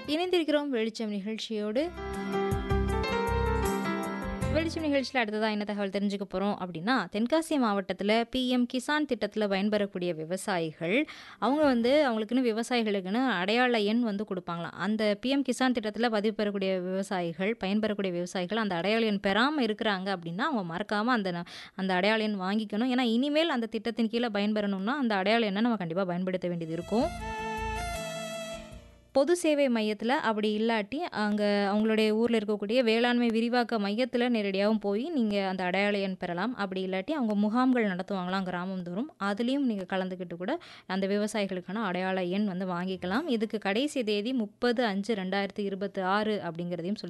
இணைந்திருக்கிறோம் வெளிச்சம் நிகழ்ச்சியோடு வெளிச்சம் நிகழ்ச்சியில் அடுத்ததாக என்ன தகவல் தெரிஞ்சுக்க போகிறோம் அப்படின்னா தென்காசி மாவட்டத்தில் பிஎம் கிசான் திட்டத்தில் பயன்பெறக்கூடிய விவசாயிகள் அவங்க வந்து அவங்களுக்குன்னு விவசாயிகளுக்குன்னு அடையாள எண் வந்து கொடுப்பாங்களாம் அந்த பிஎம் கிசான் திட்டத்தில் பதிவு பெறக்கூடிய விவசாயிகள் பயன்பெறக்கூடிய விவசாயிகள் அந்த அடையாள எண் பெறாமல் இருக்கிறாங்க அப்படின்னா அவங்க மறக்காமல் அந்த ந- அந்த அடையாள எண் வாங்கிக்கணும் ஏன்னா இனிமேல் அந்த திட்டத்தின் கீழே பயன்பெறணும்னா அந்த அடையாள எண்ணை நம்ம கண்டிப்பாக பயன்படுத்த வேண்டியது இருக்கும் பொது சேவை மையத்தில் அப்படி இல்லாட்டி அங்கே அவங்களுடைய ஊரில் இருக்கக்கூடிய வேளாண்மை விரிவாக்க மையத்தில் நேரடியாகவும் போய் நீங்கள் அந்த அடையாள எண் பெறலாம் அப்படி இல்லாட்டி அவங்க முகாம்கள் நடத்துவாங்களாம் கிராமம் தோறும் அதுலேயும் நீங்கள் கலந்துக்கிட்டு கூட அந்த விவசாயிகளுக்கான அடையாள எண் வந்து வாங்கிக்கலாம் இதுக்கு கடைசி தேதி முப்பது அஞ்சு ரெண்டாயிரத்தி இருபத்தி ஆறு அப்படிங்கிறதையும் சொல்லி